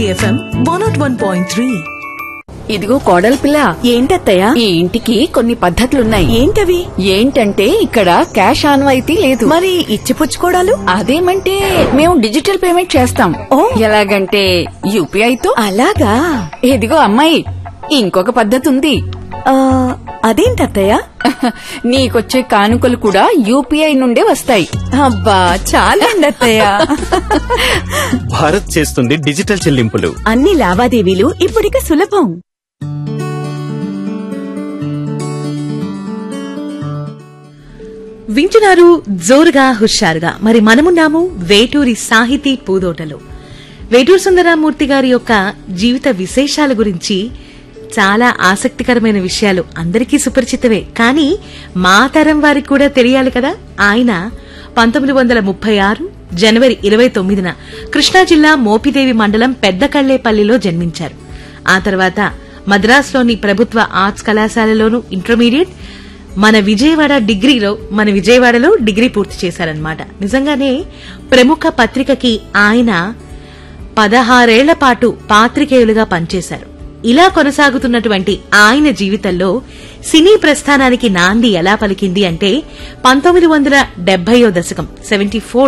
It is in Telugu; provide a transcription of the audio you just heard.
FM one nought one point three ఇదిగో కోడలి పిల్ల ఏంటత్తయ్యా ఈ ఇంటికి కొన్ని పద్ధతులున్నాయి ఏంటవి ఏంటంటే ఇక్కడ క్యాష్ ఆన్వాయితీ లేదు మరి ఇచ్చిపుచ్చుకోడాలు అదేమంటే మేము డిజిటల్ పేమెంట్ చేస్తాం ఓ. ఎలాగంటే యూపీఐతో అలాగా ఇదిగో అమ్మాయి ఇంకొక పద్ధతి ఉంది ఆ, అదేంటత్తయ్యా నీకొచ్చే కానుకలు కూడా యూపీఐ నుండే వస్తాయి అబ్బా చాలండి అత్తయ్య భారత్ చేస్తుంది డిజిటల్ చెల్లింపులు అన్ని లావాదేవీలు ఇప్పుడిక సులభం వింటున్నారు జోరుగా హుషారుగా మరి మనమున్నాము వేటూరి సాహితీ పూదోటలో వేటూరు సుందరామూర్తి గారి యొక్క జీవిత విశేషాల గురించి చాలా ఆసక్తికరమైన విషయాలు అందరికీ సుపరిచితవే కానీ మా తరం వారికి కూడా తెలియాలి కదా ఆయన పంతొమ్మిది వందల ముప్పై ఆరు జనవరి ఇరవై తొమ్మిదిన కృష్ణా జిల్లా మోపిదేవి మండలం పెద్దకళ్లేపల్లిలో జన్మించారు ఆ తర్వాత మద్రాసులోని ప్రభుత్వ ఆర్ట్స్ కళాశాలలోనూ ఇంటర్మీడియట్ మన విజయవాడ డిగ్రీలో మన విజయవాడలో డిగ్రీ పూర్తి చేశారనమాట నిజంగానే ప్రముఖ పత్రికకి ఆయన పదహారేళ్ల పాటు పాత్రికేయులుగా పనిచేశారు ఇలా కొనసాగుతున్నటువంటి ఆయన జీవితంలో సినీ ప్రస్థానానికి నాంది ఎలా పలికింది అంటే పంతొమ్మిది వందల డెబ్బయో దశకం సెవెంటీ